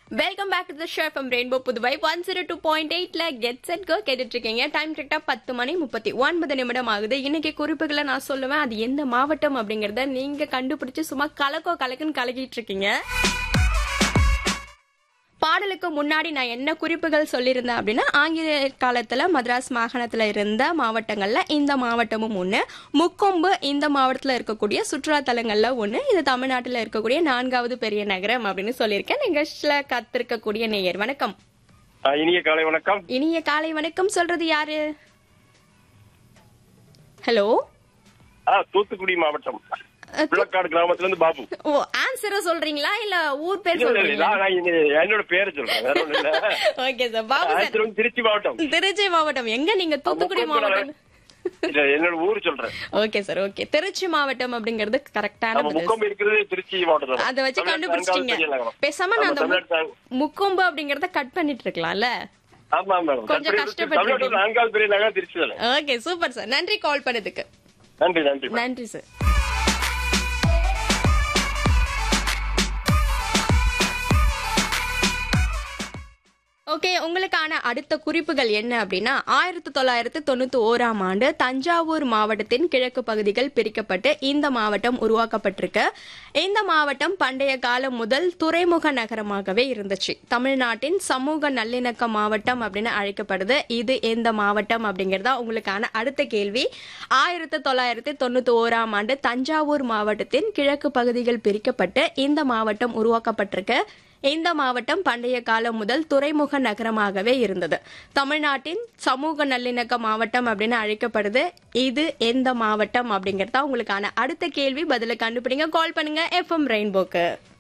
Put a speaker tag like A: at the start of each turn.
A: Welcome back to the show from rainbow Puduvai one zero two point எயிட்ல get set go கேட்டுட்டு இருக்கீங்க time கரெக்டா பத்து மணி முப்பத்தி ஒன்பது நிமிடம் ஆகுது இன்னைக்கு குறிப்புகளை நான் சொல்லுவேன் அது எந்த மாவட்டம் அப்படிங்கறத நீங்க கண்டுபிடிச்சு சும்மா கலக்கோ கலக்குன்னு கலக்கிட்டு இருக்கீங்க பாடலுக்கு முன்னாடி நான் என்ன குறிப்புகள் சொல்லியிருந்தேன் அப்படின்னா ஆங்கில காலத்துல மദ്രാஸ் மாகாணத்துல இருந்த மாவட்டங்கள்ல இந்த மாவட்டமும் ஒண்ணு முக்கொம்பு இந்த மாவட்டத்துல இருக்கக்கூடிய சுற்றுலா தலங்கள்ல ஒண்ணு இது தமிழ்நாட்டுல இருக்கக்கூடிய நான்காவது பெரிய நகரம் அப்படின்னு சொல்லியிருக்கேன் நிகழ்ச்சியில காத்திருக்கக்கூடிய நேயர் வணக்கம்
B: ஆ, இனிய காலை வணக்கம்
A: இனிய காலை வணக்கம் சொல்றது யாரு ஹலோ
B: ஆ, தூத்துக்குடி மாவட்டம் விளக்காடு கிராமத்துல இருந்து பாபு
A: ஓ ஆன்சரை சொல்றீங்களா இல்ல ஊர் பேர்
B: இல்ல, இல்ல,
A: சொல்றீங்களா
B: நான் நான் இங்க என்னோட பேரை சொல்றேன் வேற ஒண்ணும் இல்ல
A: okay sir Babu sir
B: answer வந்து திருச்சி மாவட்டம்
A: திருச்சி மாவட்டம் எங்க நீங்க தூத்துக்குடி
B: முக்கொம்பு
A: மாவட்டம்
B: இல்ல என்னோட ஊர் சொல்றேன்
A: ஓகே சார் ஓகே திருச்சி மாவட்டம் அப்படிங்கிறது கரெக்டான
B: நம்ம
A: பதில்
B: முக்கொம்பு இருக்கிறது திருச்சி மாவட்டம்
A: அத வச்சு
B: தமிழ்நாட்டு
A: கண்டுபிடிச்சிட்டீங்க
B: நான்காவது பெரிய நகரம்.
A: பேசாம
B: ஆமா,
A: நான் அந்த
B: தமிழ்நாட்டு
A: மு-
B: நான்கு-
A: முக்கொம்பு அப்படிங்கறத கட் பண்ணிட்டு இருக்கலாம்ல
B: ஆமா மேடம்
A: கொஞ்சம் கஷ்டப்பட்டு
B: தமிழ்நாட்டு நான்காவது பெரிய நகரம் திருச்சி தானே
A: ஓகே சூப்பர் சார் நன்றி கால் பண்ணதுக்கு
B: நன்றி நன்றி மேடம்.
A: நன்றி சார் ஓகே உங்களுக்கான அடுத்த குறிப்புகள் என்ன அப்படின்னா ஆயிரத்தி தொள்ளாயிரத்தி தொண்ணூத்தி ஓராம் ஆண்டு தஞ்சாவூர் மாவட்டத்தின் கிழக்கு பகுதிகள் பிரிக்கப்பட்டு இந்த மாவட்டம் உருவாக்கப்பட்டிருக்கு இந்த மாவட்டம் பண்டைய காலம் முதல் துறைமுக நகரமாகவே இருந்துச்சு தமிழ்நாட்டின் சமூக நல்லிணக்க மாவட்டம் அப்படின்னு அழைக்கப்படுது இது எந்த மாவட்டம் அப்படிங்கறதா உங்களுக்கான அடுத்த கேள்வி ஆயிரத்தி தொள்ளாயிரத்தி தொண்ணூத்தி ஓராம் ஆண்டு தஞ்சாவூர் மாவட்டத்தின் கிழக்கு பகுதிகள் பிரிக்கப்பட்டு இந்த மாவட்டம் உருவாக்கப்பட்டிருக்கு இந்த மாவட்டம் பண்டைய காலம் முதல் துறைமுக நகரமாகவே இருந்தது தமிழ்நாட்டின் சமூக நல்லிணக்க மாவட்டம் அப்படின்னு அழைக்கப்படுது இது எந்த மாவட்டம் அப்படிங்கறதா உங்களுக்கான அடுத்த கேள்வி பதில கண்டுபிடிங்க கால் பண்ணுங்க எஃப்எம் ரெயின்போக்கு